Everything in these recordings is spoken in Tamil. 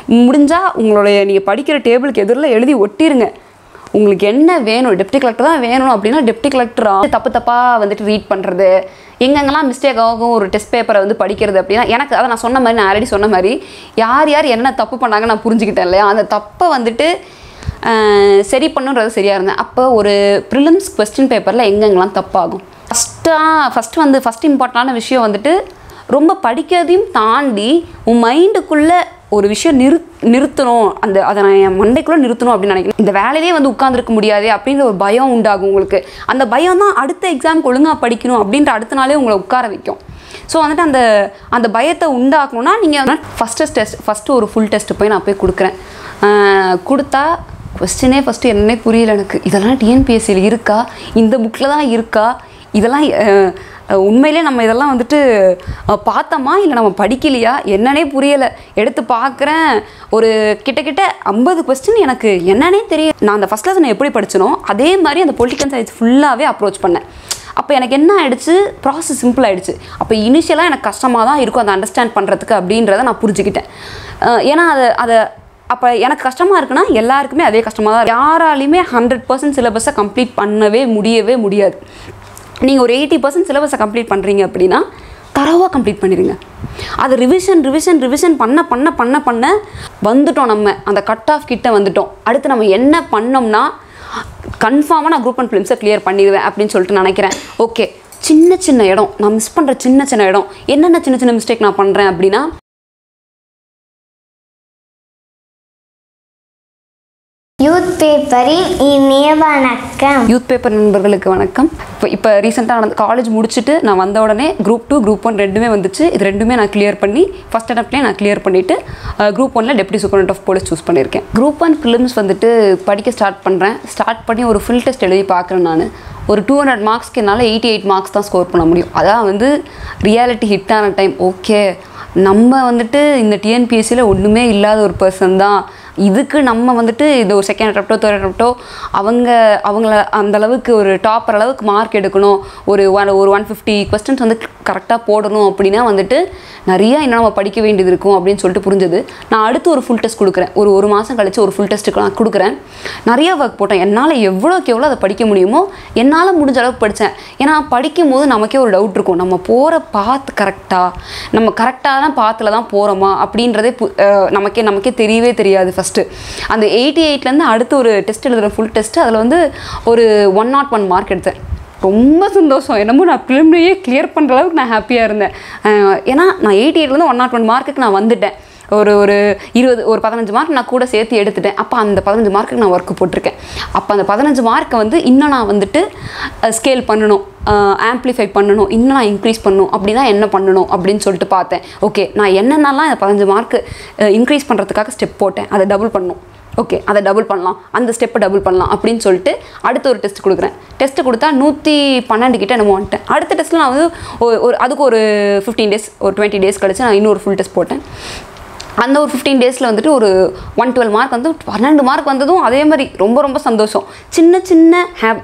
முடிஞ்சால் உங்களுடைய நீங்கள் படிக்கிற டேபிளுக்கு எதிரில் எழுதி ஒட்டிருங்க உங்களுக்கு என்ன வேணும் டெப்டி கலெக்டர் தான் வேணும் அப்படின்னா டெப்டி கலெக்டரா தப்பு தப்பாக வந்துட்டு ரீட் பண்ணுறது எங்கெங்கெல்லாம் மிஸ்டேக் ஆகும் ஒரு டெஸ்ட் பேப்பரை வந்து படிக்கிறது அப்படின்னா எனக்கு அதை நான் சொன்ன மாதிரி நான் ஆல்ரெடி சொன்ன மாதிரி யார் யார் என்ன தப்பு பண்ணாங்க நான் புரிஞ்சுக்கிட்டேன் இல்லையா அந்த தப்பை வந்துட்டு ஆஹ், சரி பண்ணுன்றது சரியாக இருந்தேன் அப்போ ஒரு ப்ரிலிம்ஸ் கொஸ்டின் பேப்பரில் எங்கெங்கெல்லாம் தப்பாகும் ஃபஸ்ட்டாக ஃபஸ்ட்டு வந்து ஃபஸ்ட் இம்பார்ட்டண்டான விஷயம் வந்துட்டு ரொம்ப படிக்கிறதையும் தாண்டி உன் மைண்டுக்குள்ளே ஒரு விஷயம் நிறு நிறுத்தணும் அந்த அதை நான் என் மண்டைக்குள்ளே நிறுத்தணும் அப்படின்னு நினைக்கிறேன் இந்த வேலையிலே வந்து உட்காந்துருக்க முடியாதே அப்படின்ற ஒரு பயம் உண்டாகும் உங்களுக்கு அந்த பயம் தான் அடுத்த எக்ஸாமுக்கு ஒழுங்காக படிக்கணும் அப்படின்ற அடுத்த நாளே உங்களை உட்கார வைக்கும் ஸோ வந்துட்டு அந்த அந்த பயத்தை உண்டாக்கணும்னா நீங்கள் ஃபஸ்ட்டு டெஸ்ட் ஃபஸ்ட்டு ஒரு ஃபுல் டெஸ்ட் போய் நான் போய் கொடுக்குறேன் ஆஹ் கொடுத்தா கொஸ்டினே ஃபஸ்ட்டு என்னன்னே புரியல எனக்கு இதெல்லாம் டிஎன்பிஎஸ்சியில் இருக்கா இந்த புக்கில் தான் இருக்கா இதெல்லாம் அஹ், அஹ், உண்மையிலே நம்ம இதெல்லாம் வந்துட்டு அஹ், பார்த்தோமா இல்லை நம்ம படிக்கலையா என்னன்னே புரியலை எடுத்து பார்க்குறேன் ஒரு கிட்டக்கிட்ட ஐம்பது கொஸ்டின் எனக்கு என்னன்னே தெரியும் நான் அந்த ஃபஸ்ட் கிளாஸ் நான் எப்படி படிச்சனோ அதே மாதிரி அந்த பொலிட்டிக்கல் சயின்ஸ் ஃபுல்லாகவே அப்ரோச் பண்ணேன் அப்போ எனக்கு என்ன ஆயிடுச்சு ப்ராசஸ் சிம்பிள் ஆயிடுச்சு அப்போ இனிஷியலாக எனக்கு கஷ்டமாக தான் இருக்கும் அதை அண்டர்ஸ்டாண்ட் பண்ணுறதுக்கு அப்படின்றத நான் புரிஞ்சுக்கிட்டேன் அஹ் ஏன்னா அதை அதை அப்போ எனக்கு கஷ்டமாக இருக்குன்னா எல்லாருக்குமே அதே கஷ்டமாக தான் இருக்கும். யாராலையுமே ஹண்ட்ரட் பர்சன்ட் சிலபஸை கம்ப்ளீட் பண்ணவே முடியவே முடியாது நீங்கள் ஒரு எயிட்டி பர்சன்ட் சிலபஸை கம்ப்ளீட் பண்ணுறீங்க அப்படின்னா தரவாக கம்ப்ளீட் பண்ணிடுங்க அது ரிவிஷன் ரிவிஷன் ரிவிஷன் பண்ண பண்ண பண்ண பண்ண வந்துட்டோம் நம்ம அந்த கட் ஆஃப் கிட்ட வந்துட்டோம் அடுத்து நம்ம என்ன பண்ணோம்னா கன்ஃபார்மாக நான் குரூப் அண்ட் ஃபிலிம்ஸை கிளியர் பண்ணிடுவேன் அப்படின்னு சொல்லிட்டு நினைக்கிறேன் ஓகே சின்ன சின்ன இடம் நான் மிஸ் பண்ணுற சின்ன சின்ன இடம் என்னென்ன சின்ன சின்ன மிஸ்டேக் நான் பண்ணுறேன் அப்படின்னா யூத் பேப்பரின் இனிய வணக்கம் யூத் பேப்பர் நண்பர்களுக்கு வணக்கம் இப்போ இப்போ ரீசெண்டாக நடந்த காலேஜ் முடிச்சுட்டு நான் வந்த உடனே குரூப் டூ குரூப் ஒன் ரெண்டுமே வந்துச்சு இது ரெண்டுமே நான் கிளியர் பண்ணி ஃபஸ்ட் அட்டப்லேயே நான் கிளியர் பண்ணிவிட்டு குரூப் ஒனில் deputy superintendent of police choose பண்ணியிருக்கேன் குரூப் ஒன் ஃபிலிம்ஸ் வந்துட்டு படிக்க ஸ்டார்ட் பண்ணுறேன் ஸ்டார்ட் பண்ணி ஒரு ஃபுல் டெஸ்ட் எழுதி பார்க்குறேன் நான் ஒரு டூ ஹண்ட்ரட் மார்க்ஸ்க்கு என்னால் எயிட்டி எயிட் மார்க்ஸ் தான் ஸ்கோர் பண்ண முடியும் அதான் வந்து ரியாலிட்டி ஹிட் ஆன டைம் ஓகே நம்ம வந்துட்டு இந்த டிஎன்பிஎஸ்சியில் ஒன்றுமே இல்லாத ஒரு பர்சன் தான் இதுக்கு நம்ம வந்துட்டு இது ஒரு செகண்ட் அட்டப்டோ தேர்ட் அட்டப்டோ அவங்க அவங்கள அந்த அளவுக்கு ஒரு டாப்பர் அளவுக்கு மார்க் எடுக்கணும் ஒரு ஒன் ஒரு ஒன் ஃபிஃப்டி கொஸ்டின்ஸ் வந்து கரெக்டாக போடணும் அப்படின்னா வந்துட்டு நிறைய இன்னும் நம்ம படிக்க வேண்டியது இருக்கும் அப்படின்னு சொல்லிட்டு புரிஞ்சது நான் அடுத்து ஒரு ஃபுல் டெஸ்ட் கொடுக்குறேன் ஒரு ஒரு மாதம் கழிச்சு ஒரு ஃபுல் டெஸ்ட்டுக்கு நான் கொடுக்குறேன் நிறைய ஒர்க் போட்டேன் என்னால் எவ்வளோக்கு எவ்வளோ அதை படிக்க முடியுமோ என்னால் முடிஞ்ச அளவுக்கு படித்தேன் ஏன்னா படிக்கும் போது நமக்கே ஒரு டவுட் இருக்கும் நம்ம போகிற பாத் கரெக்டாக நம்ம கரெக்டான பாத்தில் தான் போகிறோமா அப்படின்றதே பு- அஹ் நமக்கே நமக்கே தெரியவே தெரியாது ஃபஸ்ட்டு அந்த எயிட்டி எயிட்லேருந்து அடுத்து ஒரு டெஸ்ட் எழுதுகிற ஃபுல் டெஸ்ட்டு அதில் வந்து ஒரு ஒன் நாட் ஒன் மார்க் எடுத்தேன் ரொம்ப சந்தோஷம் என்னமோ நான் ஃபிலிம்லேயே கிளியர் பண்ணுற அளவுக்கு நான் ஹாப்பியாக இருந்தேன் அஹ் ஏன்னா நான் எயிட்டி எயிட்லேருந்து ஒன் நாட் ஒன் மார்க்குக்கு நான் வந்துட்டேன் ஒரு ஒரு இருபது ஒரு பதினஞ்சு மார்க் நான் கூட சேர்த்து எடுத்துட்டேன் அப்போ அந்த பதினஞ்சு மார்க்குக்கு நான் ஒர்க் போட்டிருக்கேன் அப்போ அந்த பதினஞ்சு மார்க்கை வந்து இன்னும் நான் வந்துட்டு ஸ்கேல் பண்ணணும் ஆம்ப்ளிஃபை பண்ணணும் இன்னும் நான் இன்க்ரீஸ் பண்ணணும் அப்படின்னா என்ன பண்ணணும் அப்படின்னு சொல்லிட்டு பார்த்தேன் ஓகே நான் என்னென்னலாம் இந்த பதினஞ்சு மார்க்கு இன்க்ரீஸ் பண்ணுறதுக்காக ஸ்டெப் போட்டேன் அதை டபுள் பண்ணணும் ஓகே அதை டபுள் பண்ணலாம் அந்த ஸ்டெப்பை டபுள் பண்ணலாம் அப்படின்னு சொல்லிட்டு அடுத்து ஒரு டெஸ்ட் கொடுக்குறேன் டெஸ்ட் கொடுத்தா நூற்றி பன்னெண்டு கிட்ட என்னமோ வந்துட்டேன் அடுத்த டெஸ்ட்டில் நான் வந்து ஒரு- ஒரு அதுக்கு ஒரு ஃபிஃப்டீன் டேஸ் ஒரு டுவெண்ட்டி டேஸ் கழிச்சு நான் இன்னொரு ஃபுல் டெஸ்ட் போட்டேன் அந்த ஒரு ஃபிஃப்டீன் டேஸில் வந்துட்டு ஒரு ஒன் டுவெல் மார்க் வந்து பன்னெண்டு மார்க் வந்ததும் அதே மாதிரி ரொம்ப ரொம்ப சந்தோஷம் சின்ன சின்ன ஹேப்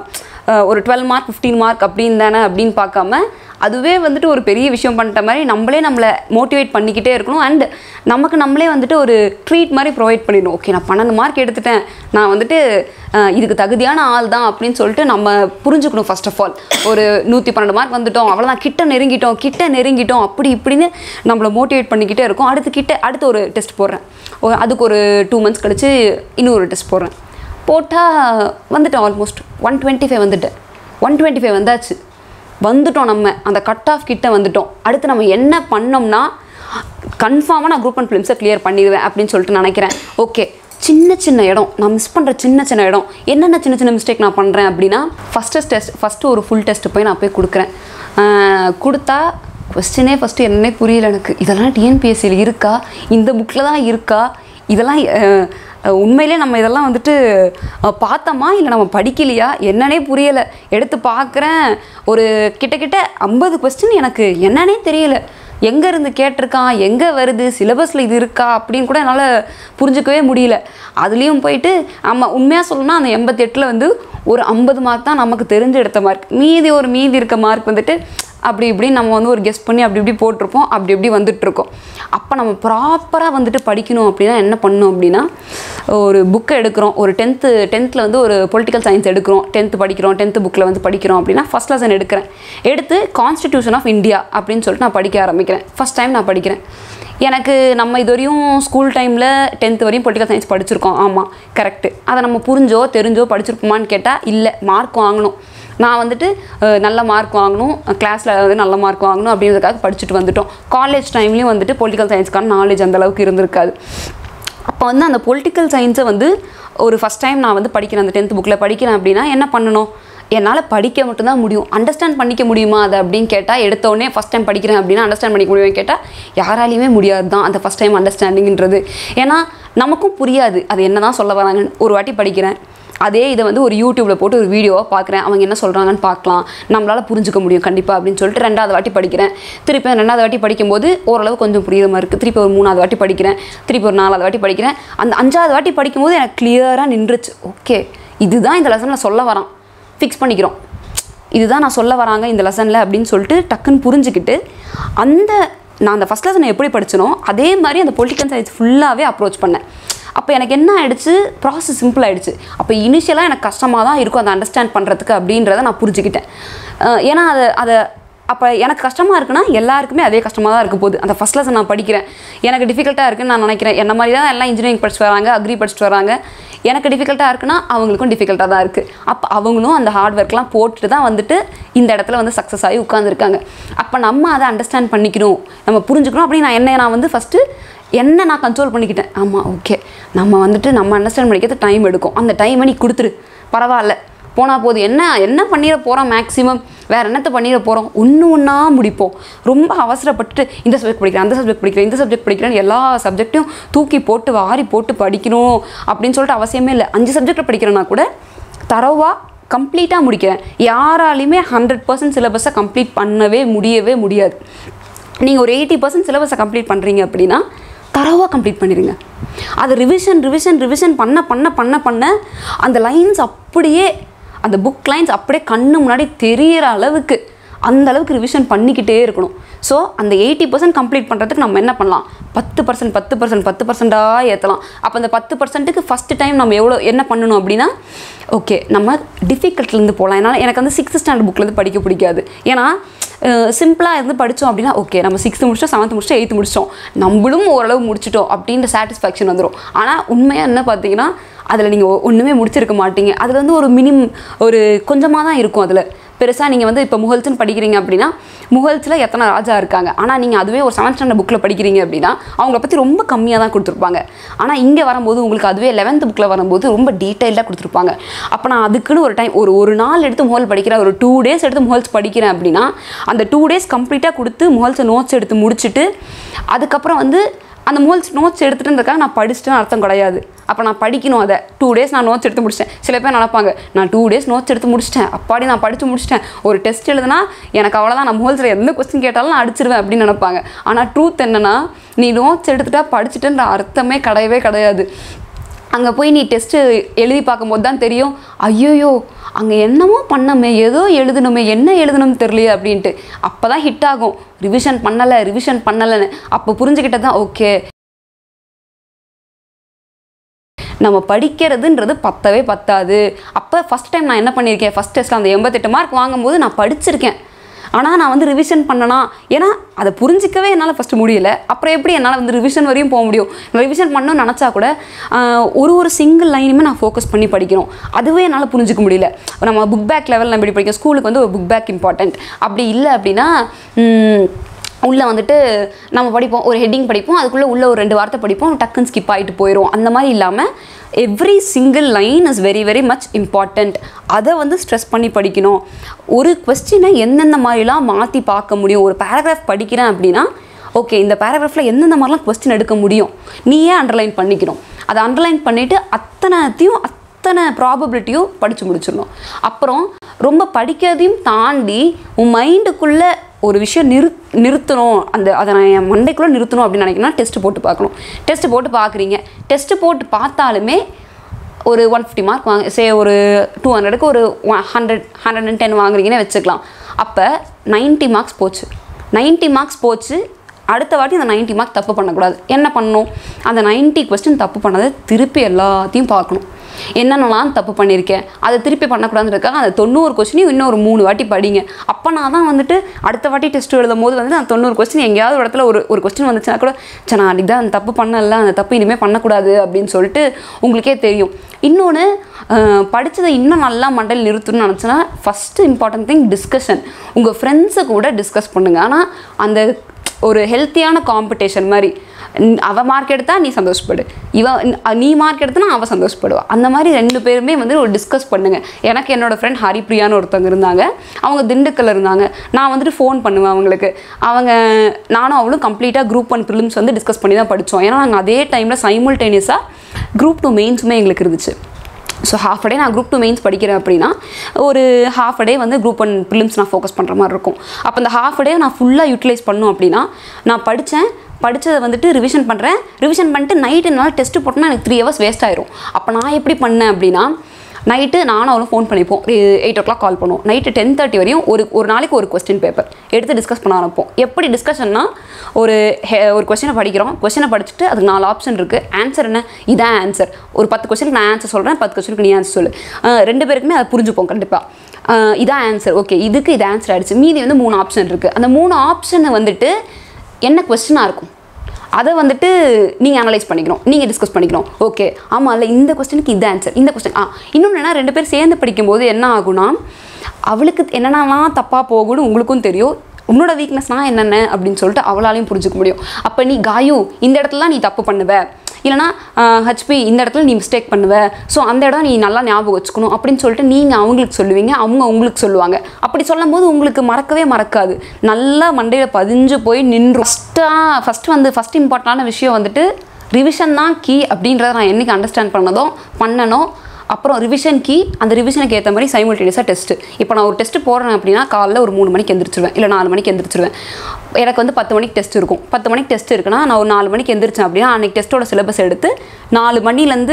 ஒரு டுவெல் மார்க் ஃபிஃப்டீன் மார்க் அப்படின்னு தானே அப்படின்னு பார்க்காம அதுவே வந்துட்டு ஒரு பெரிய விஷயம் பண்ணிட்ட மாதிரி நம்மளே நம்மளை மோட்டிவேட் பண்ணிக்கிட்டே இருக்கணும் அண்ட் நமக்கு நம்மளே வந்துட்டு ஒரு ட்ரீட் மாதிரி ப்ரொவைட் பண்ணிடணும் ஓகே நான் பன்னெண்டு மார்க் எடுத்துட்டேன் நான் வந்துட்டு அஹ், இதுக்கு தகுதியான ஆள் தான் அப்படின்னு சொல்லிட்டு நம்ம புரிஞ்சுக்கணும் ஃபர்ஸ்ட் ஆஃப் ஆல் ஒரு நூற்றி பன்னெண்டு மார்க் வந்துட்டோம் அவ்வளோதான் கிட்ட நெருங்கிட்டோம் கிட்ட நெருங்கிட்டோம் அப்படி இப்படின்னு நம்மளை மோட்டிவேட் பண்ணிக்கிட்டே இருக்கோம் அடுத்து கிட்ட அடுத்து ஒரு டெஸ்ட் போடுறேன் ஒரு- அதுக்கு ஒரு டூ மந்த்ஸ் கழிச்சு இன்னொரு டெஸ்ட் போடுறேன் போட்டால் வந்துட்டேன் ஆல்மோஸ்ட் ஒன் டுவெண்ட்டி ஃபைவ் வந்துட்டேன் ஒன் டுவெண்ட்டி ஃபைவ் வந்தாச்சு வந்துட்டோம் நம்ம அந்த கட் ஆஃப் கிட்ட வந்துட்டோம் அடுத்து நம்ம என்ன பண்ணோம்னா கன்ஃபார்மாக நான் குரூப் அண்ட் ஃபிலிம்ஸை கிளியர் பண்ணிடுவேன் அப்படின்னு சொல்லிட்டு நினைக்கிறேன் ஓகே சின்ன சின்ன இடம் நான் மிஸ் பண்ணுற சின்ன சின்ன இடம் என்னென்ன சின்ன சின்ன மிஸ்டேக் நான் பண்ணுறேன் அப்படின்னா ஃபஸ்ட்டு டெஸ்ட் ஃபஸ்ட்டு ஒரு ஃபுல் டெஸ்ட் போய் நான் போய் கொடுக்குறேன் ஆஹ் கொடுத்தா கொஸ்டினே ஃபஸ்ட்டு என்னன்னே புரியல எனக்கு இதெல்லாம் டிஎன்பிஎஸ்சியில் இருக்கா இந்த புக்கில் தான் இருக்கா இதெல்லாம் அஹ், அஹ், உண்மையிலே நம்ம இதெல்லாம் வந்துட்டு அஹ், பார்த்தோமா இல்லை நம்ம படிக்கலையா என்னன்னே புரியலை எடுத்து பார்க்குறேன் ஒரு கிட்டக்கிட்ட ஐம்பது கொஸ்டின் எனக்கு என்னன்னே தெரியல எங்கே இருந்து கேட்டிருக்கான் எங்கே வருது சிலபஸில் இது இருக்கா அப்படின்னு கூட என்னால் புரிஞ்சுக்கவே முடியல அதுலேயும் போயிட்டு ஆமாம் உண்மையாக சொல்லணும்னா அந்த எண்பத்தெட்டில் வந்து ஒரு ஐம்பது மார்க் தான் நமக்கு தெரிஞ்ச எடுத்த மார்க் மீதி ஒரு மீதி இருக்க மார்க் வந்துட்டு அப்படி இப்படி நம்ம வந்து ஒரு கெஸ் பண்ணி அப்படி இப்படி போட்டிருப்போம் அப்படி இப்படி வந்துட்டு இருக்கோம் அப்போ நம்ம ப்ராப்பராக வந்துட்டு படிக்கணும் அப்படின்னா என்ன பண்ணணும் அப்படின்னா ஒரு புக்கை எடுக்கிறோம் ஒரு டென்த்து டென்த்தில் வந்து ஒரு பொலிட்டிக்கல் சயின்ஸ் எடுக்கிறோம் டென்த்து படிக்கிறோம் டென்த்து புக்கில் வந்து படிக்கிறோம் அப்படின்னா ஃபஸ்ட் லெசன் எடுக்கிறேன் எடுத்து கான்ஸ்டிடியூஷன் ஆஃப் இந்தியா அப்படின்னு சொல்லிட்டு நான் படிக்க ஆரம்பிக்கிறேன் ஃபஸ்ட் டைம் நான் படிக்கிறேன் எனக்கு நம்ம இது வரையும் ஸ்கூல் டைமில் டென்த்து வரையும் பொலிட்டிக்கல் சயின்ஸ் படிச்சிருக்கோம் ஆமாம் கரெக்டு அதை நம்ம புரிஞ்சோ தெரிஞ்சோ படிச்சிருப்போமான்னு கேட்டால் இல்லை மார்க் வாங்கணும் நான் வந்துட்டு அஹ், நல்ல மார்க் வாங்கணும் கிளாஸில் வந்து நல்ல மார்க் வாங்கணும் அப்படின்றதுக்காக படிச்சுட்டு வந்துட்டோம் காலேஜ் டைம்லேயும் வந்துட்டு பொலிட்டிக்கல் சயின்ஸ்க்கான நாலேஜ் அந்த அளவுக்கு இருந்திருக்காது அப்போ வந்து அந்த பொலிட்டிக்கல் சயின்ஸை வந்து ஒரு ஃபஸ்ட் டைம் நான் வந்து படிக்கிறேன் அந்த டென்த் புக்கில் படிக்கிறேன் அப்படின்னா என்ன பண்ணணும் என்னால் படிக்க மட்டும்தான் முடியும் அண்டர்ஸ்டாண்ட் பண்ணிக்க முடியுமா அதை அப்படின்னு கேட்டால் எடுத்தோடனே ஃபஸ்ட் டைம் படிக்கிறேன் அப்படின்னா அண்டர்ஸ்டாண்ட் பண்ணிக்க முடியும்னு கேட்டால் யாராலையுமே முடியாது தான் அந்த ஃபஸ்ட் டைம் அண்டர்ஸ்டாண்டிங்ன்றது ஏன்னா நமக்கும் புரியாது அது என்ன தான் சொல்ல வராங்கன்னு ஒரு வாட்டி படிக்கிறேன் அதே இதை வந்து ஒரு யூடியூப்பில் போட்டு ஒரு வீடியோவாக பார்க்குறேன் அவங்க என்ன சொல்கிறாங்கன்னு பார்க்கலாம் நம்மளால் புரிஞ்சுக்க முடியும் கண்டிப்பாக அப்படின்னு சொல்லிட்டு ரெண்டாவது வாட்டி படிக்கிறேன் திருப்பி அந்த ரெண்டாவது வாட்டி படிக்கும்போது ஓரளவு கொஞ்சம் புரியுற மாதிரி இருக்குது திருப்பி ஒரு மூணாவது வாட்டி படிக்கிறேன் திருப்பி ஒரு நாலாவது வாட்டி படிக்கிறேன் அந்த அஞ்சாவது வாட்டி படிக்கும்போது எனக்கு கிளியராக நின்றுச்சு ஓகே இதுதான் இந்த லெசனில் சொல்ல வரான் ஃபிக்ஸ் பண்ணிக்கிறோம் இதுதான் நான் சொல்ல வராங்க இந்த லெசனில் அப்படின்னு சொல்லிட்டு டக்குன்னு புரிஞ்சுக்கிட்டு அந்த நான் அந்த ஃபஸ்ட் லெசனை எப்படி படிச்சனோ அதே மாதிரி அந்த பொலிட்டிக்கல் சயின்ஸ் ஃபுல்லாகவே அப்ரோச் பண்ணேன் அப்போ எனக்கு என்ன ஆயிடுச்சு ப்ராசஸ் சிம்பிள் ஆயிடுச்சு அப்போ இனிஷியலாக எனக்கு கஷ்டமாக தான் இருக்கும் அதை அண்டர்ஸ்டாண்ட் பண்ணுறதுக்கு அப்படின்றத நான் புரிஞ்சுக்கிட்டேன் அஹ் ஏன்னா அதை அதை அப்போ எனக்கு கஷ்டமாக இருக்குன்னா எல்லாருக்குமே அதே கஷ்டமாக தான் இருக்க போகுது அந்த ஃபஸ்ட் லெசன் நான் படிக்கிறேன் எனக்கு டிஃபிகல்ட்டாக இருக்குன்னு நான் நினைக்கிறேன் என்ன மாதிரி தான் எல்லாம் இன்ஜினியரிங் படிச்சுட்டு வராங்க அக்ரி படிச்சுட்டு வராங்க எனக்கு டிஃபிகல்ட்டாக இருக்குன்னா அவங்களுக்கும் டிஃபிகல்ட்டாக தான் இருக்குது அப்போ அவங்களும் அந்த ஹார்ட் ஒர்க்லாம் போட்டுட்டு தான் வந்துட்டு இந்த இடத்துல வந்து சக்ஸஸ் ஆகி உட்காந்துருக்காங்க அப்போ நம்ம அதை அண்டர்ஸ்டாண்ட் பண்ணிக்கணும் நம்ம புரிஞ்சுக்கணும் அப்படின்னு நான் என்ன நான் வந்து ஃபஸ்ட்டு என்ன நான் கண்ட்ரோல் பண்ணிக்கிட்டேன் ஆமாம் ஓகே நம்ம வந்துட்டு நம்ம அண்டர்ஸ்டாண்ட் பண்ணிக்கிறது டைம் எடுக்கும் அந்த டைமை நீ கொடுத்துரு பரவாயில்ல போனால் போதும் என்ன என்ன பண்ணிட போகிறோம் மேக்ஸிமம் வேறு என்னத்தை பண்ணிட போகிறோம் ஒன்று ஒன்றா முடிப்போம் ரொம்ப அவசரப்பட்டு இந்த சப்ஜெக்ட் படிக்கிறேன் அந்த சப்ஜெக்ட் படிக்கிறேன் இந்த சப்ஜெக்ட் படிக்கிறேன் எல்லா சப்ஜெக்ட்டையும் தூக்கி போட்டு வாரி போட்டு படிக்கணும் அப்படின்னு சொல்லிட்டு அவசியமே இல்லை அஞ்சு சப்ஜெக்ட் படிக்கிறேன்னா கூட தரவாக கம்ப்ளீட்டாக முடிக்கிறேன் யாராலையுமே ஹண்ட்ரட் பர்சன்ட் சிலபஸை கம்ப்ளீட் பண்ணவே முடியவே முடியாது நீங்கள் ஒரு எயிட்டி பர்சன்ட் சிலபஸை கம்ப்ளீட் பண்ணுறீங்க அப்படின்னா தரவாக கம்ப்ளீட் பண்ணிடுங்க அது ரிவிஷன் ரிவிஷன் ரிவிஷன் பண்ண பண்ண பண்ண பண்ண அந்த லைன்ஸ் அப்படியே அந்த புக் லைன்ஸ் அப்படியே கண்ணு முன்னாடி தெரியிற அளவுக்கு அந்த அளவுக்கு ரிவிஷன் பண்ணிக்கிட்டே இருக்கணும் ஸோ அந்த எயிட்டி பர்சன்ட் கம்ப்ளீட் பண்ணுறதுக்கு நம்ம என்ன பண்ணலாம் பத்து பர்சன்ட் பத்து பர்சன்ட் பத்து பர்சன்டாக ஏற்றலாம் அப்போ அந்த பத்து பர்சன்ட்டுக்கு ஃபஸ்ட்டு டைம் நம்ம எவ்வளோ என்ன பண்ணணும் அப்படின்னா ஓகே நம்ம டிஃபிகல்ட்லேருந்து போகலாம் ஏன்னா எனக்கு வந்து சிக்ஸ்த் ஸ்டாண்டர்ட் புக்லேருந்து படிக்க பிடிக்காது ஏன்னா சிம்பிளாக இருந்து படித்தோம் அப்படின்னா ஓகே நம்ம சிக்ஸ்த்து முடிச்சிட்டோம் செவன்த் முடிச்சிட்டோம் எயித்து முடிச்சிட்டோம் நம்மளும் ஓரளவு முடிச்சிட்டோம் அப்படின்ற சாட்டிஸ்ஃபேக்ஷன் வந்துடும் ஆனால் உண்மையாக என்ன பார்த்தீங்கன்னா அதில் நீங்கள் ஒன்றுமே முடிச்சிருக்க மாட்டீங்க அதில் வந்து ஒரு மினிம் ஒரு கொஞ்சமாக தான் இருக்கும் அதில் பெருசாக நீங்கள் வந்து இப்போ முகல்ஸ்னு படிக்கிறீங்க அப்படின்னா முகல்ஸில் எத்தனை ராஜா இருக்காங்க ஆனால் நீங்கள் அதுவே ஒரு செவன்த் ஸ்டாண்டர்ட் புக்கில் படிக்கிறீங்க அப்படின்னா அவங்கள பற்றி ரொம்ப கம்மியாக தான் கொடுத்துருப்பாங்க ஆனால் இங்கே வரும்போது உங்களுக்கு அதுவே லெவன்த் புக்கில் வரும்போது ரொம்ப டீட்டெயிலாக கொடுத்துருப்பாங்க அப்போ நான் அதுக்குன்னு ஒரு டைம் ஒரு ஒரு நாள் எடுத்து முகல் படிக்கிறேன் ஒரு டூ டேஸ் எடுத்து முகல்ஸ் படிக்கிறேன் அப்படின்னா அந்த டூ டேஸ் கம்ப்ளீட்டாக கொடுத்து முகல்ஸை நோட்ஸ் எடுத்து முடிச்சுட்டு அதுக்கப்புறம் வந்து அந்த முகல்ஸ் நோட்ஸ் எடுத்துட்டுன்றதுக்காக நான் படிச்சுட்டேன்னு அர்த்தம் கிடையாது அப்போ நான் படிக்கணும் அதை டூ டேஸ் நான் நோட்ஸ் எடுத்து முடிச்சிட்டேன் சில பேர் நினைப்பாங்க நான் டூ டேஸ் நோட்ஸ் எடுத்து முடிச்சிட்டேன் அப்பாடி நான் படித்து முடிச்சிட்டேன் ஒரு டெஸ்ட் எழுதுனா எனக்கு அவ்வளோதான் நான் முகல்ஸில் எந்த கொஸ்டின் கேட்டாலும் நான் அடிச்சிருவேன் அப்படின்னு நினைப்பாங்க ஆனால் ட்ரூத் என்னன்னா நீ நோட்ஸ் எடுத்துட்டா படிச்சுட்டுன்ற அர்த்தமே கிடையவே கிடையாது அங்கே போய் நீ டெஸ்ட்டு எழுதி பார்க்கும்போது தான் தெரியும் ஐயோயோ அங்கே என்னமோ பண்ணமே ஏதோ எழுதணுமே என்ன எழுதணும்னு தெரியலையே அப்படின்ட்டு அப்போ தான் ஹிட் ஆகும் ரிவிஷன் பண்ணலை ரிவிஷன் பண்ணலைன்னு அப்போ புரிஞ்சுக்கிட்டது தான் ஓகே நம்ம படிக்கிறதுன்றது பத்தவே பத்தாது அப்போ ஃபஸ்ட் டைம் நான் என்ன பண்ணியிருக்கேன் ஃபஸ்ட் டெஸ்ட்டில் அந்த எண்பத்தெட்டு மார்க் வாங்கும்போது நான் படிச்சிருக்கேன் ஆனால் நான் வந்து ரிவிஷன் பண்ணனா ஏன்னா அதை புரிஞ்சிக்கவே என்னால் ஃபஸ்ட்டு முடியல அப்புறம் எப்படி என்னால் வந்து ரிவிஷன் வரையும் போக முடியும் ரிவிஷன் பண்ணணும்னு நினச்சா கூட ஆஹ், ஒரு ஒரு சிங்கிள் லைனுமே நான் ஃபோக்கஸ் பண்ணி படிக்கணும் அதுவே என்னால் புரிஞ்சிக்க முடியல நம்ம புக் பேக் லெவலில் நம்ம எப்படி படிக்கும் ஸ்கூலுக்கு வந்து ஒரு புக் பேக் இம்பார்ட்டண்ட் அப்படி இல்லை அப்படின்னா ம், உள்ளே வந்துட்டு நம்ம படிப்போம் ஒரு ஹெட்டிங் படிப்போம் அதுக்குள்ளே உள்ள ஒரு ரெண்டு வார்த்தை படிப்போம் டக்குன்னு ஸ்கிப் ஆகிட்டு போயிடும் அந்த மாதிரி இல்லாமல் every single line is very very much important அதை வந்து ஸ்ட்ரெஸ் பண்ணி படிக்கணும் ஒரு கொஸ்டினை எந்தெந்த மாதிரிலாம் மாற்றி பார்க்க முடியும் ஒரு பேராகிராஃப் படிக்கிறேன் அப்படின்னா ஓகே இந்த பேராகிராஃபில் எந்தெந்த மாதிரிலாம் கொஸ்டின் எடுக்க முடியும் நீயே அண்டர்லைன் பண்ணிக்கணும் அதை அண்டர்லைன் பண்ணிவிட்டு அத்தனைத்தையும் அத்தனை ப்ராபபிலிட்டியும் படித்து முடிச்சிடணும் அப்புறம் ரொம்ப படிக்கிறதையும் தாண்டி உன் மைண்டுக்குள்ளே ஒரு விஷயம் நிறு நிறுத்தணும் அந்த அதை நான் என் மண்டைக்குள்ளே நிறுத்தணும் அப்படின்னு நினைக்கிறேன்னா டெஸ்ட் போட்டு பார்க்கணும் டெஸ்ட் போட்டு பார்க்குறீங்க டெஸ்ட் போட்டு பார்த்தாலுமே ஒரு ஒன் ஃபிஃப்டி மார்க் வாங்க சே ஒரு டூ ஹண்ட்ரடுக்கு ஒரு ஹண்ட்ரட் ஹண்ட்ரட் அண்ட் டென் வாங்குறீங்கன்னு வச்சுக்கலாம் அப்போ 90 மார்க்ஸ் போச்சு 90 மார்க்ஸ் போச்சு அடுத்த வாட்டி அந்த 90 மார்க் தப்பு பண்ணக்கூடாது என்ன பண்ணணும் அந்த 90 கொஸ்டின் தப்பு பண்ணதை திருப்பி எல்லாத்தையும் பார்க்கணும் என்னென்னலாம் தப்பு பண்ணியிருக்கேன் அதை திருப்பி பண்ணக்கூடாதுன்றதுக்காக அந்த தொண்ணூறு கொஸ்டினையும் இன்னும் ஒரு மூணு வாட்டி படிங்க அப்போ நான் தான் வந்துட்டு அடுத்த வாட்டி டெஸ்ட் எழுதும் போது வந்து அந்த தொண்ணூறு கொஸ்டின் எங்கேயாவது ஒரு இடத்துல ஒரு ஒரு கொஸ்டின் வந்துச்சுன்னா கூட சரி நான் அன்றைக்கி தான் அந்த தப்பு பண்ணல அந்த தப்பு இனிமேல் பண்ணக்கூடாது அப்படின்னு சொல்லிட்டு உங்களுக்கே தெரியும் இன்னொன்று படித்ததை இன்னும் நல்லா மண்டையில் நிறுத்தணும்னு நினச்சேன்னா ஃபஸ்ட்டு இம்பார்ட்டன்ட் திங் டிஸ்கஷன் உங்கள் ஃப்ரெண்ட்ஸு கூட டிஸ்கஸ் பண்ணுங்கள் ஆனால் அந்த ஒரு ஹெல்த்தியான காம்படிஷன் மாதிரி ந- அவ மார்க் எடுத்தா நீ சந்தோஷப்படு இவ ந- நீ மார்க் எடுத்தனா அவ சந்தோஷப்படுவா அந்த மாதிரி ரெண்டு பேருமே வந்து ஒரு டிஸ்கஸ் பண்ணுங்க எனக்கு என்னோட ஃப்ரெண்ட் ஹரிப்ரியான்னு ஒருத்தவங்க இருந்தாங்க அவங்க திண்டுக்கல்ல இருந்தாங்க நான் வந்துட்டு ஃபோன் பண்ணுவேன் அவங்களுக்கு அவங்க நானும் அவளும் கம்ப்ளீட்டாக குரூப் ஒன் ப்ரிலிம்ஸ் வந்து டிஸ்கஸ் பண்ணி தான் படித்தோம் ஏன்னா நாங்கள் அதே டைமில் சைமல்டேனியஸாக குரூப் டூ மெயின்ஸுமே எங்களுக்கு இருந்துச்சு ஸோ ஹாஃப் டே நான் குரூப் டூ மெயின்ஸ் படிக்கிறேன் அப்படின்னா ஒரு ஹாஃப் டே வந்து குரூப் ஒன் ப்ரிலிம்ஸ் நான் ஃபோக்கஸ் பண்ணுற மாதிரி இருக்கும் அப்போ அந்த ஹாஃப் டே நான் ஃபுல்லாக யூட்டிலைஸ் பண்ணும் அப்படின்னா நான் படித்தேன் படித்ததை வந்துட்டு ரிவிஷன் பண்ணுறேன் ரிவிஷன் பண்ணிட்டு நைட்டு நாள் டெஸ்ட்டு போட்டோன்னா எனக்கு த்ரீ ஹவர்ஸ் வேஸ்ட் ஆயிரும் அப்போ நான் எப்படி பண்ணேன் அப்படின்னா நைட்டு நானும் அவளும் ஃபோன் பண்ணிப்போம் எயிட் ஓ கிளாக் கால் பண்ணுவோம் நைட்டு டென் தேர்ட்டி வரையும் ஒரு ஒரு நாளைக்கு ஒரு கொஸ்டின் பேப்பர் எடுத்து டிஸ்கஸ் பண்ண ஆரம்பிப்போம் எப்படி டிஸ்கஷன்னா ஒரு he- ஒரு கொஸ்டினை படிக்கிறோம் கொஸ்டினை படிச்சுட்டு அதுக்கு நாலு ஆப்ஷன் இருக்குது ஆன்சர் என்ன இதான் ஆன்சர் ஒரு பத்து கொஸ்டினுக்கு நான் ஆன்சர் சொல்கிறேன் பத்து கொஸ்டினுக்கு நீ ஆன்சர் சொல்லு அஹ் ரெண்டு பேருக்குமே அதை புரிஞ்சுப்போம் கண்டிப்பாக இதான் ஆன்சர் ஓகே இதுக்கு இது ஆன்சர் ஆயிடுச்சு மீதி வந்து மூணு ஆப்ஷன் இருக்குது அந்த மூணு ஆப்ஷனை வந்துட்டு என்ன கொஸ்டினாக இருக்கும் அதை வந்துட்டு நீங்கள் அனலைஸ் பண்ணிக்கணும் நீங்கள் டிஸ்கஸ் பண்ணிக்கணும் ஓகே ஆமாம் இல்லை இந்த கொஸ்டினுக்கு இது ஆன்சர் இந்த கொஸ்டின் ஆ இன்னொன்று என்ன ரெண்டு பேர் சேர்ந்து படிக்கும்போது என்ன ஆகும்னா அவளுக்கு என்னென்னலாம் தப்பாக போகும்னு உங்களுக்கும் தெரியும் உன்னோட வீக்னஸ்னால் என்னென்ன அப்படின்னு சொல்லிட்டு அவளாலையும் புரிஞ்சுக்க முடியும் அப்போ நீ காயு இந்த இடத்துல நீ தப்பு பண்ணுவ இல்லைனா ஹச்பி இந்த இடத்துல நீ மிஸ்டேக் பண்ணுவ ஸோ அந்த இடம் நீ நல்லா ஞாபகம் வச்சுக்கணும் அப்படின்னு சொல்லிட்டு நீங்கள் அவங்களுக்கு சொல்லுவீங்க அவங்க உங்களுக்கு சொல்லுவாங்க அப்படி சொல்லும்போது உங்களுக்கு மறக்கவே மறக்காது நல்லா மண்டையில் பதிஞ்சு போய் நின்று ஃபஸ்ட்டாக ஃபஸ்ட்டு வந்து ஃபஸ்ட் இம்பார்ட்டண்டான விஷயம் வந்துட்டு ரிவிஷன் தான் கீ அப்படின்றத நான் என்னைக்கு அண்டர்ஸ்டாண்ட் பண்ணதோ பண்ணனோ அப்புறம் ரிவிஷன் கீ அந்த ரிவிஷனுக்கு ஏற்ற மாதிரி சைமல்டேனியஸாக டெஸ்ட்டு இப்போ நான் ஒரு டெஸ்ட்டு போடுறேன் அப்படின்னா காலைல ஒரு மூணு மணிக்கு எந்திரிச்சிருவேன் இல்லை நாலு மணிக்கு எந்திரிச்சிருவேன் எனக்கு வந்து பத்து மணிக்கு டெஸ்ட் இருக்கும் பத்து மணிக்கு டெஸ்ட் இருக்குன்னா நான் ஒரு நாலு மணிக்கு எந்திரிச்சேன் அப்படின்னா அன்றைக்கி டெஸ்ட்டோட சிலபஸ் எடுத்து நாலு மணிலேருந்து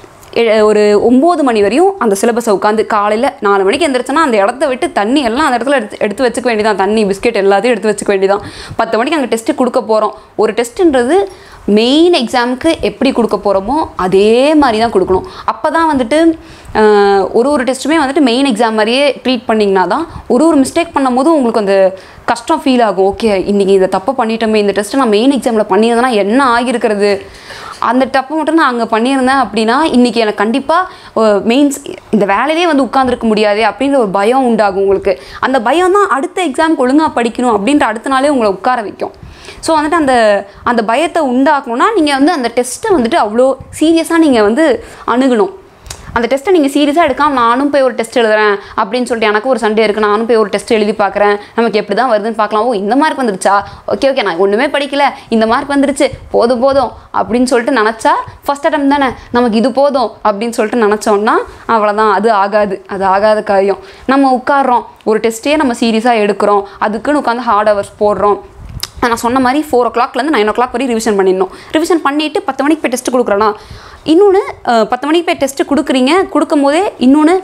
ஒரு ஒம்பது மணி வரையும் அந்த சிலபஸை உட்காந்து காலையில் நாலு மணிக்கு எந்திரிச்சேன்னா அந்த இடத்த விட்டு தண்ணி எல்லாம் அந்த இடத்துல எடுத்து எடுத்து வச்சுக்க வேண்டியதான் தண்ணி பிஸ்கெட் எல்லாத்தையும் எடுத்து வச்சுக்க வேண்டியதான் பத்து மணிக்கு அங்கே டெஸ்ட்டு கொடுக்க போகிறோம் ஒரு டெஸ்ட்டுன்றது மெயின் எக்ஸாமுக்கு எப்படி கொடுக்க போகிறோமோ அதே மாதிரி தான் கொடுக்கணும் அப்போ தான் வந்துட்டு ஆஹ், ஒரு ஒரு டெஸ்ட்டுமே வந்துட்டு மெயின் எக்ஸாம் மாதிரியே ட்ரீட் பண்ணிங்கன்னா தான் ஒரு ஒரு மிஸ்டேக் பண்ணும்போது உங்களுக்கு அந்த கஷ்டம் ஃபீல் ஆகும் ஓகே இன்றைக்கி இதை தப்பு பண்ணிட்டோமே இந்த டெஸ்ட்டை நான் மெயின் எக்ஸாமில் பண்ணியிருந்தேன்னா என்ன ஆகியிருக்கிறது அந்த தப்பு மட்டும் நான் அங்கே பண்ணியிருந்தேன் அப்படின்னா இன்றைக்கி எனக்கு கண்டிப்பாக மெயின்ஸ் இந்த வேலையிலே வந்து உட்காந்துருக்க முடியாதே அப்படின்ற ஒரு பயம் உண்டாகும் உங்களுக்கு அந்த பயம் தான் அடுத்த எக்ஸாமுக்கு ஒழுங்காக படிக்கணும் அப்படின்ற அடுத்த நாளே உங்களை உட்கார வைக்கும் ஸோ வந்துட்டு அந்த அந்த பயத்தை உண்டாக்கணும்னா நீங்கள் வந்து அந்த டெஸ்ட்டை வந்துட்டு அவ்வளோ சீரியஸாக நீங்கள் வந்து அணுகணும் அந்த டெஸ்ட்டை நீங்கள் சீரியஸாக எடுக்காம நானும் போய் ஒரு டெஸ்ட் எழுதுறேன் அப்படின்னு சொல்லிட்டு எனக்கு ஒரு சண்டே இருக்குது நானும் போய் ஒரு டெஸ்ட் எழுதி பார்க்குறேன் நமக்கு எப்படி தான் வருதுன்னு பார்க்கலாம் ஓ இந்த மார்க் வந்துருச்சா ஓகே ஓகே நான் ஒன்றுமே படிக்கல இந்த மார்க் வந்துருச்சு போதும் போதும் அப்படின்னு சொல்லிட்டு நினச்சா ஃபஸ்ட் அட்டம் தானே நமக்கு இது போதும் அப்படின்னு சொல்லிட்டு நினச்சோன்னா அவ்வளோதான் அது ஆகாது அது ஆகாத காரியம் நம்ம உட்காடுறோம் ஒரு டெஸ்ட்டே நம்ம சீரியஸாக எடுக்கிறோம் அதுக்குன்னு உட்காந்து ஹார்ட் ஹவர்ஸ் போடுறோம் நான் சொன்ன மாதிரி ஃபோர் ஓ கிளாக்லேருந்து நைன் ஓ கிளாக் வரையும் ரிவிஷன் பண்ணிடணும் ரிவிஷன் பண்ணிவிட்டு பத்து மணிக்கு போய் டெஸ்ட் கொடுக்குறோன்னா இன்னொன்று பத்து மணிக்கு போய் டெஸ்ட்டு கொடுக்குறீங்க கொடுக்கும் போதே இன்னொன்று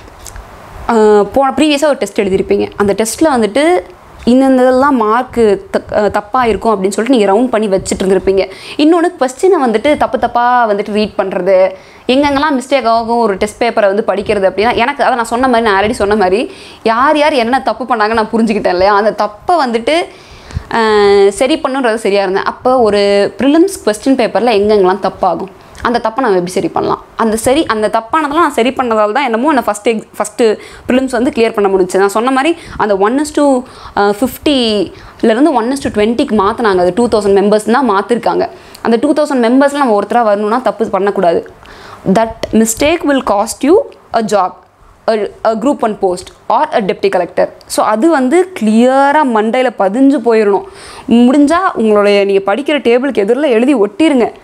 போன ப்ரீவியஸாக ஒரு டெஸ்ட் எழுதியிருப்பீங்க அந்த டெஸ்ட்டில் வந்துட்டு இந்த இதெல்லாம் மார்க்கு தப்பாக இருக்கும் அப்படின்னு சொல்லிட்டு நீங்கள் ரவுண்ட் பண்ணி வச்சுட்டு இருந்திருப்பீங்க இன்னொன்று கொஸ்டினை வந்துட்டு தப்பு தப்பாக வந்துட்டு ரீட் பண்ணுறது எங்கெங்கெல்லாம் மிஸ்டேக் ஆகும் ஒரு டெஸ்ட் பேப்பரை வந்து படிக்கிறது அப்படின்னா எனக்கு அதை நான் சொன்ன மாதிரி நான் ஆல்ரெடி சொன்ன மாதிரி யார் யார் என்ன தப்பு பண்ணாங்க நான் புரிஞ்சுக்கிட்டேன் இல்லையா அந்த தப்பை வந்துட்டு அஹ், சரி பண்ணுன்றது சரியாக இருந்தேன் அப்போ ஒரு ப்ரிலிம்ஸ் கொஸ்டின் பேப்பரில் எங்கெங்கெல்லாம் தப்பாகும் அந்த தப்பை நம்ம எப்படி சரி பண்ணலாம் அந்த சரி அந்த தப்பானதெல்லாம் நான் சரி பண்ணதால் தான் என்னமோ என்ன ஃபஸ்ட்டு எக் ஃபஸ்ட்டு ப்ரிலிம்ஸ் வந்து கிளியர் பண்ண முடிஞ்சுச்சு நான் சொன்ன மாதிரி அந்த ஒன் இஸ் டூ ஃபிஃப்டிலேருந்து ஒன் இஸ் டூ டுவெண்ட்டிக்கு மாற்றினாங்க அது டூ தௌசண்ட் மெம்பர்ஸ் தான் மாற்றிருக்காங்க அந்த டூ தௌசண்ட் மெம்பர்ஸில் நம்ம ஒருத்தராக வரணும்னா தப்பு பண்ணக்கூடாது that mistake will cost you a job group one post or a deputy collector so அது வந்து கிளியராக மண்டையில் பதிஞ்சு போயிடணும் முடிஞ்சால் உங்களுடைய நீங்கள் படிக்கிற டேபிளுக்கு எதிரில் எழுதி ஒட்டிருங்க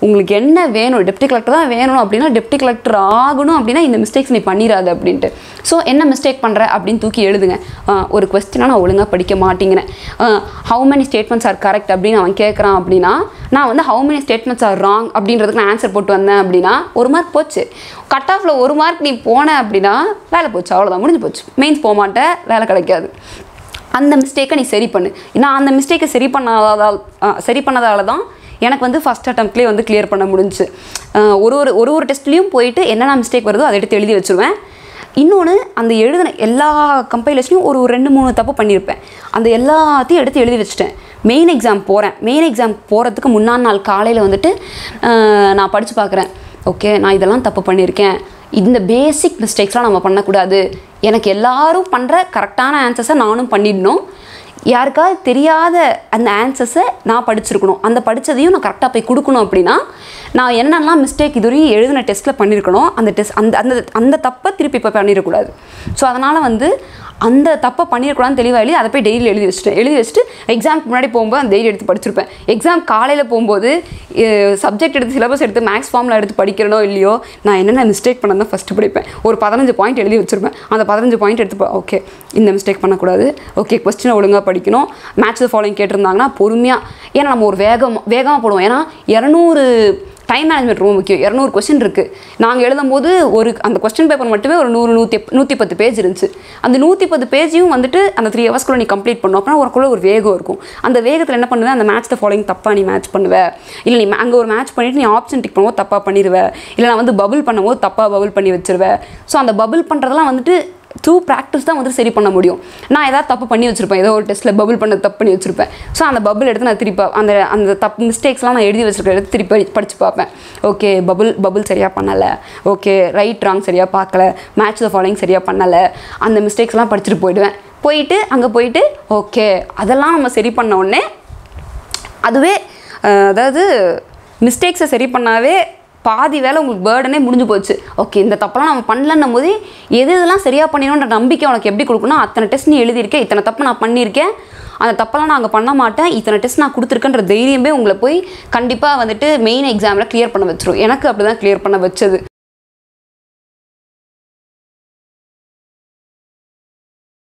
உங்களுக்கு என்ன வேணும் டெப்டி கலெக்டர் தான் வேணும் அப்படின்னா டெப்டி கலெக்டர் ஆகணும் அப்படின்னா இந்த மிஸ்டேக்ஸ் நீ பண்ணிடாத அப்படின்ட்டு ஸோ என்ன மிஸ்டேக் பண்ணுற அப்படின்னு தூக்கி எழுதுங்க ஆஹ் ஒரு கொஸ்டினாக நான் ஒழுங்காக படிக்க மாட்டேங்கிறேன் how many statements are correct அப்படின்னு அவன் கேட்குறான் அப்படின்னா நான் வந்து how many statements are wrong அப்படின்றதுக்கு நான் ஆன்சர் போட்டு வந்தேன் அப்படின்னா ஒரு மார்க் போச்சு கட் ஆஃபில் ஒரு மார்க் நீ போன அப்படின்னா வேலை போச்சு அவ்வளோதான் முடிஞ்சு போச்சு மெயின்ஸ் போக மாட்டேன் வேலை கிடைக்காது அந்த மிஸ்டேக்கை நீ சரி பண்ணு நான் அந்த மிஸ்டேக்கை சரி பண்ணாதால் ஆ, சரி பண்ணதால தான் எனக்கு வந்து ஃபஸ்ட் அட்டம்ப்ட்லேயே வந்து கிளியர் பண்ண முடிஞ்சுச்சு ஆ, ஒரு ஒரு ஒரு ஒரு டெஸ்ட்லேயும் போயிட்டு என்னென்ன மிஸ்டேக் வருதோ அதை எடுத்து எழுதி வச்சுருவேன் இன்னொன்று அந்த எழுதின எல்லா கம்பைலேஷனையும் ஒரு ஒரு ரெண்டு மூணு தப்பு பண்ணியிருப்பேன் அந்த எல்லாத்தையும் எடுத்து எழுதி வச்சுட்டேன் மெயின் எக்ஸாம் போகிறேன் மெயின் எக்ஸாம் போகிறதுக்கு முன்னாள் நாள் காலையில் வந்துட்டு ஆ, நான் படித்து பார்க்குறேன் ஓகே நான் இதெல்லாம் தப்பு பண்ணியிருக்கேன் இந்த பேசிக் மிஸ்டேக்ஸ்லாம் நம்ம பண்ணக்கூடாது எனக்கு எல்லாரும் பண்ணுற கரெக்டான ஆன்சர்ஸை நானும் பண்ணிடணும் யாருக்காவது தெரியாத அந்த ஆன்சர்ஸை நான் படிச்சிருக்கணும் அந்த படித்ததையும் நான் கரெக்டாக போய் கொடுக்கணும் அப்படின்னா நான் என்னெல்லாம் மிஸ்டேக் இதுவரையும் எழுதின டெஸ்ட்டில் பண்ணியிருக்கணும் அந்த டெஸ்ட் அந்த அந்த அந்த தப்பை திருப்பி இப்போ பண்ணிடக்கூடாது ஸோ அதனால் வந்து அந்த தப்பை பண்ணிடக்கூடாதுன்னு தெளிவாக எழுதி அதை போய் டெய்லி எழுதி வச்சுட்டேன் எழுதி வச்சுட்டு எக்ஸாம்க்கு முன்னாடி போகும்போது அந்த டெய்லி எடுத்து படிச்சிருப்பேன் எக்ஸாம் காலையில் போகும்போது சப்ஜெக்ட் எடுத்து சிலபஸ் எடுத்து மேக்ஸ் ஃபார்மில் எடுத்து படிக்கிறனோ இல்லையோ நான் என்னென்ன மிஸ்டேக் பண்ணதான் ஃபஸ்ட்டு படிப்பேன் ஒரு பதினஞ்சு பாயிண்ட் எழுதி வச்சிருப்பேன் அந்த பதினஞ்சு பாயிண்ட் எடுத்து ஓகே இந்த மிஸ்டேக் பண்ணக்கூடாது ஓகே கொஸ்டினை ஒழுங்காக படிக்கணும் மேட்ச் ஃபாலோயிங் கேட்டிருந்தாங்கன்னா பொறுமையாக ஏன்னா நம்ம ஒரு வேகம் வேகமாக போடுவோம் ஏன்னா இரநூறு டைம் மேனேஜ்மெண்ட் ரொம்ப முக்கியம் இரநூறு கொஸ்டின் இருக்குது நாங்கள் எழுதும்போது ஒரு அந்த கொஸ்டின் பேப்பர் மட்டுமே ஒரு நூறு நூற்றி நூற்றி பத்து பேஜ் இருந்துச்சு அந்த நூற்றி பத்து பேஜையும் வந்துட்டு அந்த த்ரீ ஹவர்ஸ்க்குள்ள நீ கம்ப்ளீட் பண்ணும் அப்படின்னா உனக்குள்ள ஒரு வேகம் இருக்கும் அந்த வேகத்தில் என்ன பண்ணுவேன் அந்த மேட்ச் ஃபாலோயிங் தப்பாக நீ மேட்ச் பண்ணுவ இல்லை நீ அங்கே ஒரு மேட்ச் பண்ணிவிட்டு நீ ஆப்ஷன் டிக் பண்ணும்போது தப்பாக பண்ணிடுவ இல்லை நான் வந்து பபுள் பண்ணும்போது தப்பாக பபுள் பண்ணி வச்சிருவேன் ஸோ அந்த பபுள் பண்ணுறதெல்லாம் வந்துட்டு த்ரூ ப்ராக்டிஸ் தான் வந்து சரி பண்ண முடியும் நான் ஏதாவது தப்பு பண்ணி வச்சிருப்பேன் ஏதோ ஒரு டெஸ்ட்டில் பபுள் பண்ண தப்பு பண்ணி வச்சிருப்பேன் ஸோ அந்த பபுள் எடுத்து நான் திருப்பி அந்த அந்த தப்பு மிஸ்டேக்ஸ்லாம் நான் எழுதி வச்சிருக்க எடுத்து திருப்பி படி- படிச்சு பார்ப்பேன் ஓகே பபுள் பபுள் சரியாக பண்ணலை ஓகே ரைட் ராங் சரியாக பார்க்கல மேட்ச் த ஃபாலோயிங் சரியாக பண்ணலை அந்த மிஸ்டேக்ஸ்லாம் படிச்சுட்டு போயிடுவேன் போயிட்டு அங்கே போயிட்டு ஓகே அதெல்லாம் நம்ம சரி பண்ண உடனே அதுவே அஹ், அதாவது மிஸ்டேக்ஸை சரி பண்ணாவே பாதி வேலை உங்களுக்கு பேர்டனே முடிஞ்சு போச்சு ஓகே இந்த தப்பெல்லாம் நம்ம பண்ணலன்னும் போது எது இதெல்லாம் சரியாக பண்ணிடணுன்ற நம்பிக்கை உனக்கு எப்படி கொடுக்கணும் அத்தனை டெஸ்ட் நீ எழுதியிருக்கேன் இத்தனை தப்பு நான் பண்ணியிருக்கேன் அந்த தப்பெல்லாம் நான் அங்கே பண்ண மாட்டேன் இத்தனை டெஸ்ட் நான் கொடுத்துருக்கேன்ற தைரியமே உங்களை போய் கண்டிப்பாக வந்துட்டு மெயின் எக்ஸாமில் கிளியர் பண்ண வச்சிரும் எனக்கு அப்படி தான் கிளியர் பண்ண வச்சது